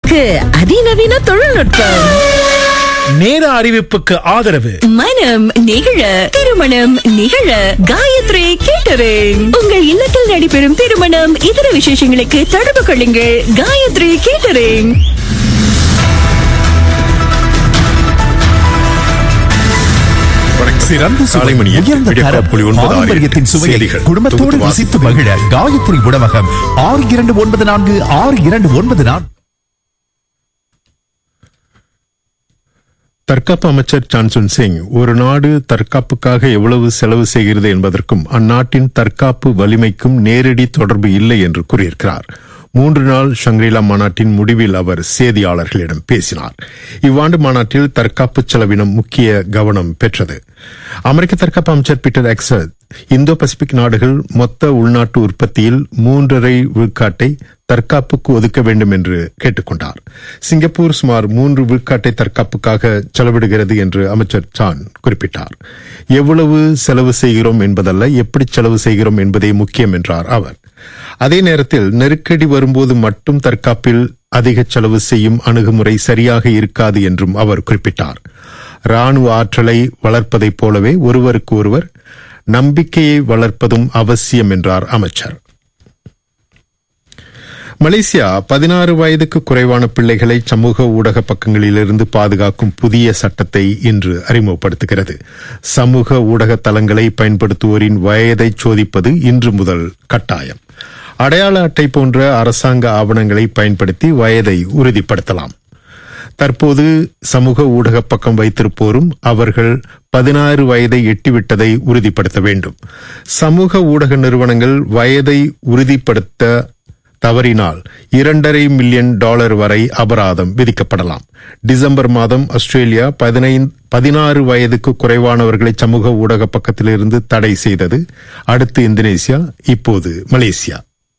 சமையலுக்கு அதிநவீன தொழில்நுட்பம் நேர அறிவிப்புக்கு ஆதரவு மனம் நிகழ திருமணம் நிகழ காயத்ரி கேட்டரிங் உங்கள் இல்லத்தில் நடைபெறும் திருமணம் இதர விசேஷங்களுக்கு தொடர்பு கொள்ளுங்கள் காயத்ரி கேட்டரிங் சிறந்த சுவை, காலைமணியில் உயர்ந்த விடிய தரம், புள்ளி ஒன்பது ஆறு பாரம்பரியத்தின் எட்டு சுவையை செய்திகள். குடும்பத்தோடு தொகுத்து ருசித்து வாசிப்பது. மகிழ காயத்ரி உணவகம் ஆறு இரண்டு ஒன்பது நான்கு ஆறு இரண்டு ஒன்பது நான்கு தற்காப்பு அமைச்சர் சான்சுன் சிங் ஒரு நாடு தற்காப்புக்காக எவ்வளவு செலவு செய்கிறது என்பதற்கும் அந்நாட்டின் தற்காப்பு வலிமைக்கும் நேரடி தொடர்பு இல்லை என்று கூறியிருக்கிறார் மூன்று நாள் ஷங்கிரிலா மாநாட்டின் முடிவில் அவர் செய்தியாளர்களிடம் பேசினார் இவ்வாண்டு மாநாட்டில் தற்காப்பு செலவினம் முக்கிய கவனம் பெற்றது அமெரிக்க தற்காப்பு அமைச்சர் பீட்டர் எக்ஸர் இந்தோ பசிபிக் நாடுகள் மொத்த உள்நாட்டு உற்பத்தியில் மூன்றரை விழுக்காட்டை தற்காப்புக்கு ஒதுக்க வேண்டும் என்று கேட்டுக்கொண்டார் சிங்கப்பூர் சுமார் மூன்று விழுக்காட்டை தற்காப்புக்காக செலவிடுகிறது என்று அமைச்சர் சான் குறிப்பிட்டார் எவ்வளவு செலவு செய்கிறோம் என்பதல்ல எப்படி செலவு செய்கிறோம் என்பதே முக்கியம் என்றார் அவர் அதே நேரத்தில் நெருக்கடி வரும்போது மட்டும் தற்காப்பில் அதிக செலவு செய்யும் அணுகுமுறை சரியாக இருக்காது என்றும் அவர் குறிப்பிட்டார் ராணுவ ஆற்றலை வளர்ப்பதைப் போலவே ஒருவருக்கு ஒருவர் நம்பிக்கையை வளர்ப்பதும் அவசியம் என்றார் அமைச்சர் மலேசியா பதினாறு வயதுக்கு குறைவான பிள்ளைகளை சமூக ஊடக பக்கங்களிலிருந்து பாதுகாக்கும் புதிய சட்டத்தை இன்று அறிமுகப்படுத்துகிறது சமூக ஊடக தளங்களை பயன்படுத்துவோரின் வயதை சோதிப்பது இன்று முதல் கட்டாயம் அடையாள அட்டை போன்ற அரசாங்க ஆவணங்களை பயன்படுத்தி வயதை உறுதிப்படுத்தலாம் தற்போது சமூக ஊடக பக்கம் வைத்திருப்போரும் அவர்கள் பதினாறு வயதை எட்டிவிட்டதை உறுதிப்படுத்த வேண்டும் சமூக ஊடக நிறுவனங்கள் வயதை உறுதிப்படுத்த தவறினால் இரண்டரை மில்லியன் டாலர் வரை அபராதம் விதிக்கப்படலாம் டிசம்பர் மாதம் ஆஸ்திரேலியா பதினாறு வயதுக்கு குறைவானவர்களை சமூக ஊடக பக்கத்திலிருந்து தடை செய்தது அடுத்து இந்தோனேசியா இப்போது மலேசியா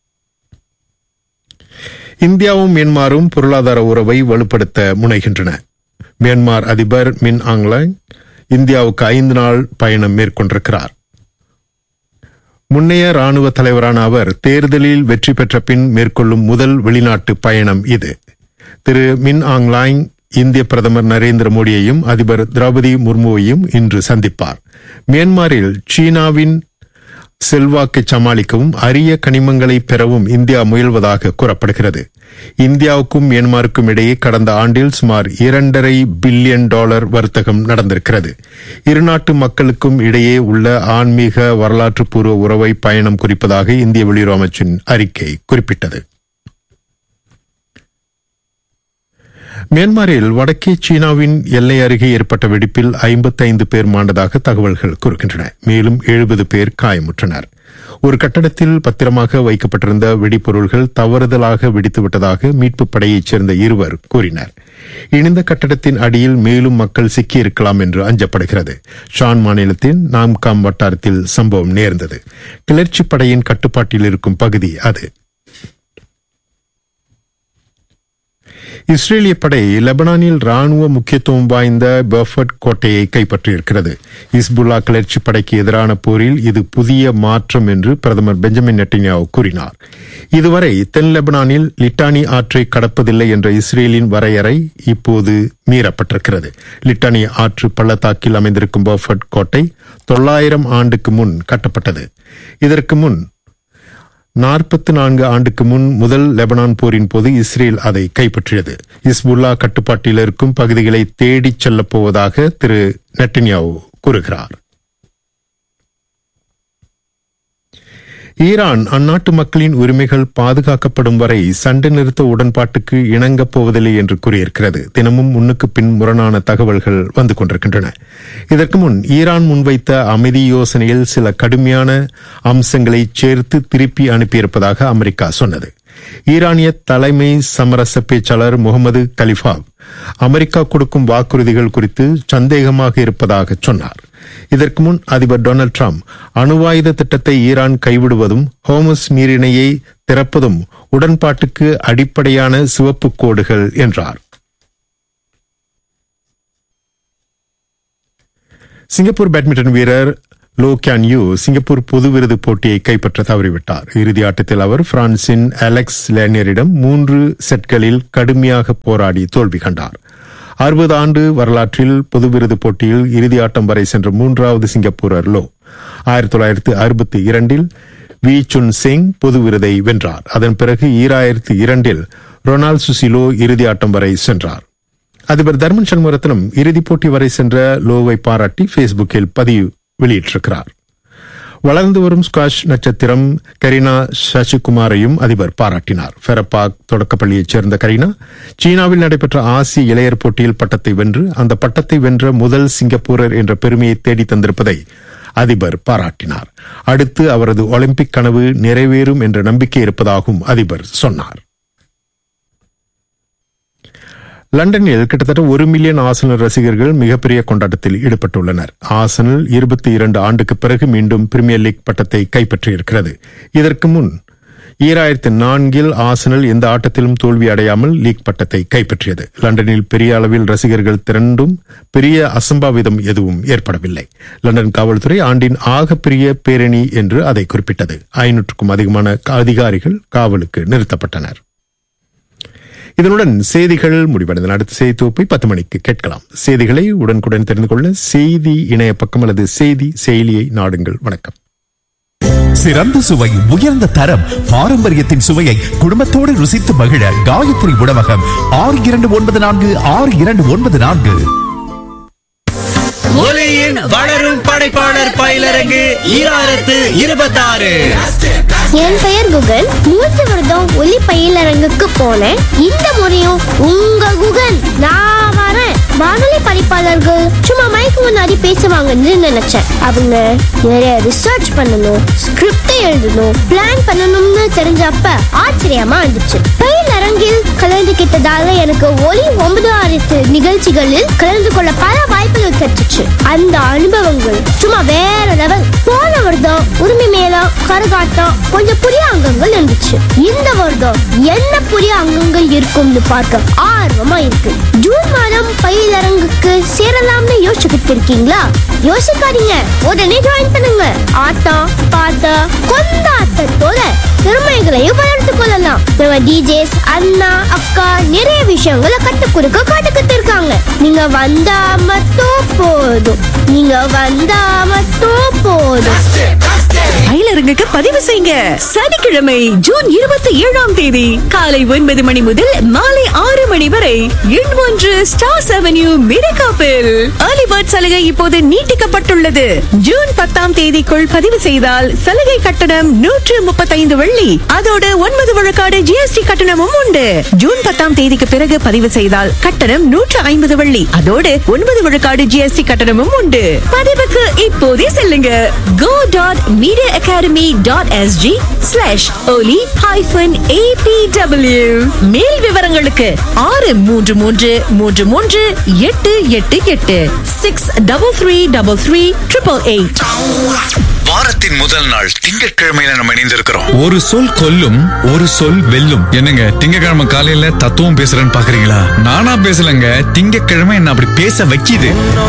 இந்தியாவும் மியான்மரும் பொருளாதார உறவை வலுப்படுத்த முனைகின்றன மியான்மர் அதிபர் மின் ஆங்லாங் இந்தியாவுக்கு ஐந்து நாள் பயணம் மேற்கொண்டிருக்கிறார் முன்னைய ராணுவ தலைவரான அவர் தேர்தலில் வெற்றி பெற்ற பின் மேற்கொள்ளும் முதல் வெளிநாட்டு பயணம் இது திரு மின் ஆங்லாங் இந்திய பிரதமர் நரேந்திர மோடியையும் அதிபர் திரௌபதி முர்முவையும் இன்று சந்திப்பார் மியான்மரில் சீனாவின் செல்வாக்கை சமாளிக்கவும் அரிய கனிமங்களை பெறவும் இந்தியா முயல்வதாக கூறப்படுகிறது இந்தியாவுக்கும் மியான்மருக்கும் இடையே கடந்த ஆண்டில் சுமார் இரண்டரை பில்லியன் டாலர் வர்த்தகம் நடந்திருக்கிறது இருநாட்டு மக்களுக்கும் இடையே உள்ள ஆன்மீக வரலாற்று பூர்வ உறவை பயணம் குறிப்பதாக இந்திய வெளியுறவு அமைச்சின் அறிக்கை குறிப்பிட்டது மியான்மரில் வடக்கே சீனாவின் எல்லை அருகே ஏற்பட்ட வெடிப்பில் ஐம்பத்தைந்து பேர் மாண்டதாக தகவல்கள் கூறுகின்றன மேலும் எழுபது பேர் காயமுற்றனர் ஒரு கட்டடத்தில் பத்திரமாக வைக்கப்பட்டிருந்த வெடிப்பொருள்கள் தவறுதலாக வெடித்துவிட்டதாக மீட்புப் படையைச் சேர்ந்த இருவர் கூறினர் இணைந்த கட்டடத்தின் அடியில் மேலும் மக்கள் சிக்கியிருக்கலாம் என்று அஞ்சப்படுகிறது ஷான் மாநிலத்தின் நாம்காம் வட்டாரத்தில் சம்பவம் நேர்ந்தது கிளர்ச்சி படையின் கட்டுப்பாட்டில் இருக்கும் பகுதி அது இஸ்ரேலிய படை லெபனானில் ராணுவ முக்கியத்துவம் வாய்ந்த பர்ஃபர்ட் கோட்டையை கைப்பற்றியிருக்கிறது இஸ்புல்லா கிளர்ச்சி படைக்கு எதிரான போரில் இது புதிய மாற்றம் என்று பிரதமர் பெஞ்சமின் நெட்டினியாவு கூறினார் இதுவரை தென் லெபனானில் லிட்டானி ஆற்றை கடப்பதில்லை என்ற இஸ்ரேலின் வரையறை இப்போது மீறப்பட்டிருக்கிறது லிட்டானி ஆற்று பள்ளத்தாக்கில் அமைந்திருக்கும் பர்ஃபர்ட் கோட்டை தொள்ளாயிரம் ஆண்டுக்கு முன் கட்டப்பட்டது இதற்கு முன் நாற்பத்தி நான்கு ஆண்டுக்கு முன் முதல் லெபனான் போரின் போது இஸ்ரேல் அதை கைப்பற்றியது இஸ்புல்லா கட்டுப்பாட்டில் இருக்கும் பகுதிகளை தேடிச் செல்லப் போவதாக திரு நெட்டன்யாவு கூறுகிறார் ஈரான் அந்நாட்டு மக்களின் உரிமைகள் பாதுகாக்கப்படும் வரை சண்டை நிறுத்த உடன்பாட்டுக்கு இணங்கப் போவதில்லை என்று கூறியிருக்கிறது தினமும் முன்னுக்கு பின் முரணான தகவல்கள் வந்து கொண்டிருக்கின்றன இதற்கு முன் ஈரான் முன்வைத்த அமைதி யோசனையில் சில கடுமையான அம்சங்களை சேர்த்து திருப்பி அனுப்பியிருப்பதாக அமெரிக்கா சொன்னது ஈரானிய தலைமை சமரச பேச்சாளர் முகமது கலிஃபா அமெரிக்கா கொடுக்கும் வாக்குறுதிகள் குறித்து சந்தேகமாக இருப்பதாக சொன்னார் இதற்கு முன் அதிபர் டொனால்டு டிரம்ப் அணுவாயுத திட்டத்தை ஈரான் கைவிடுவதும் ஹோமஸ் நீரிணையை திறப்பதும் உடன்பாட்டுக்கு அடிப்படையான சிவப்பு கோடுகள் என்றார் சிங்கப்பூர் பேட்மிண்டன் வீரர் லோ கேன் யூ சிங்கப்பூர் பொது விருது போட்டியை கைப்பற்ற தவறிவிட்டார் இறுதி ஆட்டத்தில் அவர் பிரான்சின் அலெக்ஸ் லேனியரிடம் மூன்று செட்களில் கடுமையாக போராடி தோல்வி கண்டார் அறுபது ஆண்டு வரலாற்றில் பொது விருது போட்டியில் இறுதி ஆட்டம் வரை சென்ற மூன்றாவது சிங்கப்பூரர் லோ ஆயிரத்தி தொள்ளாயிரத்து அறுபத்தி இரண்டில் வி சுன் சிங் பொது விருதை வென்றார் அதன் பிறகு ஈராயிரத்தி இரண்டில் ரொனால்ட் சுசிலோ இறுதி ஆட்டம் வரை சென்றார் அதிபர் தர்மன் சண்முகரத்னம் இறுதிப் போட்டி வரை சென்ற லோவை பாராட்டி பேஸ்புக்கில் பதிவு வெளியிட்டிருக்கிறார் வளர்ந்து வரும் ஸ்குவாஷ் நட்சத்திரம் கரீனா சசிகுமாரையும் அதிபர் பாராட்டினார் ஃபெரபாக் தொடக்கப்பள்ளியைச் சேர்ந்த கரீனா சீனாவில் நடைபெற்ற ஆசிய இளையர் போட்டியில் பட்டத்தை வென்று அந்த பட்டத்தை வென்ற முதல் சிங்கப்பூரர் என்ற பெருமையை தேடி தந்திருப்பதை அதிபர் பாராட்டினார் அடுத்து அவரது ஒலிம்பிக் கனவு நிறைவேறும் என்ற நம்பிக்கை இருப்பதாகவும் அதிபர் சொன்னார் லண்டனில் கிட்டத்தட்ட ஒரு மில்லியன் ஆசனல் ரசிகர்கள் மிகப்பெரிய கொண்டாட்டத்தில் ஈடுபட்டுள்ளனர் ஆசனல் இருபத்தி இரண்டு ஆண்டுக்கு பிறகு மீண்டும் பிரீமியர் லீக் பட்டத்தை கைப்பற்றியிருக்கிறது இதற்கு முன் ஈராயிரத்தி நான்கில் ஆசனல் எந்த ஆட்டத்திலும் தோல்வி அடையாமல் லீக் பட்டத்தை கைப்பற்றியது லண்டனில் பெரிய அளவில் ரசிகர்கள் திரண்டும் பெரிய அசம்பாவிதம் எதுவும் ஏற்படவில்லை லண்டன் காவல்துறை ஆண்டின் ஆகப்பெரிய பேரணி என்று அதை குறிப்பிட்டது ஐநூற்றுக்கும் அதிகமான அதிகாரிகள் காவலுக்கு நிறுத்தப்பட்டனர் இதனுடன் செய்திகள் முடிவடைந்தன அடுத்த செய்தி தொகுப்பை பத்து மணிக்கு கேட்கலாம் செய்திகளை உடனுக்குடன் தெரிந்து கொள்ள செய்தி இணைய பக்கம் அல்லது செய்தி செயலியை நாடுங்கள் வணக்கம் சிறந்த சுவை உயர்ந்த தரம் பாரம்பரியத்தின் சுவையை குடும்பத்தோடு ருசித்து மகிழ காயத்ரி உணவகம் ஆறு இரண்டு ஒன்பது நான்கு ஆறு இரண்டு ஒன்பது நான்கு ஒலியின் வளரும் படைப்பாளர் பயிலரங்கு ஈராயிரத்து இருபத்தாறு என் பெயர் குகன் மூன்று வருடம் ஒலி பயிலரங்குக்கு போனேன் இந்த முறையும் உங்க குகன் நான் வரேன் வானொலி படிப்பாளர்கள் சும்மா மைக்கு முன்னாடி பேசுவாங்கன்னு நினைச்சேன் அவங்க நிறைய ரிசர்ச் பண்ணணும் ஸ்கிரிப்ட் எழுதணும் பிளான் பண்ணணும்னு தெரிஞ்சப்ப ஆச்சரியமா இருந்துச்சு பயிலரங்கில் கலந்துகிட்டதால எனக்கு ஒலி ஒன்பது ஆயிரத்து நிகழ்ச்சிகளில் கலந்து கொள்ள பல வாய்ப்புகள் கிடைச்சிச்சு அந்த அனுபவங்கள் சும்மா வேற லெவல் போன வருடம் உரிமை மேளம் கரகாட்டம் கொஞ்சம் புதிய அங்கங்கள் இருந்துச்சு இந்த வருடம் என்ன புதிய அங்கங்கள் இருக்கும்னு பார்க்க ஆர்வமா இருக்கு ஜூன் மாதம் பயிலரங்குக்கு சேரலாம்னு யோசிச்சுக்கிட்டு இருக்கீங்களா யோசிக்காதீங்க உடனே ஜாயின் பண்ணுங்க ஆட்டம் பாட்டு கொண்டாட்டத்தோட திறமைகளையும் வளர்த்து கொள்ளலாம் நம்ம டிஜேஸ் அண்ணா அக்கா நிறைய விஷயங்களை கற்றுக் கொடுக்க காட்டுக்கிட்டு இருக்காங்க நீங்க வந்தா மட்டும் போதும் நீங்க வந்தா மட்டும் போதும் பயிலரங்குக்கு பதிவு செய்யுங்க சனிக்கிழமை ஜூன் இருபத்தி ஏழாம் தேதி காலை ஒன்பது மணி முதல் மாலை ஆறு மணி வரை எண் ஒன்று ஸ்டார்ஸ் அவென்யூ மிரகாப்பில் ஏர்லிபர்ட் சலுகை இப்போது நீட்டிக்கப்பட்டுள்ளது ஜூன் பத்தாம் தேதிக்குள் பதிவு செய்தால் சலுகை கட்டணம் நூற்று முப்பத்தைந்து வெள்ளி அதோடு ஒன்பது விழுக்காடு ஜிஎஸ்டி கட்டணமும் உண்டு ஜூன் பத்தாம் தேதிக்கு பிறகு பதிவு செய்தால் கட்டணம் நூற்று ஐம்பது வெள்ளி அதோடு ஒன்பது விழுக்காடு ஜிஎஸ்டி கட்டணமும் உண்டு பதிவுக்கு இப்போதே செல்லுங்க go dot media academy dot SG slash Oli hyphen ABW மேல் விவரங்களுக்கு ஆறு மூன்று மூன்று மூன்று மூன்று எட்டு எட்டு எட்டு six double three double three triple eight வாரத்தின் முதல் நாள் திங்கட்கிழமையில நம்ம இணைந்திருக்கிறோம் ஒரு சொல் கொல்லும் ஒரு சொல் வெல்லும் என்னங்க திங்கக்கிழமை காலையில தத்துவம் பேசுறேன்னு பாக்குறீங்களா நானா பேசலங்க திங்கக்கிழமை என்ன அப்படி பேச வைக்கிது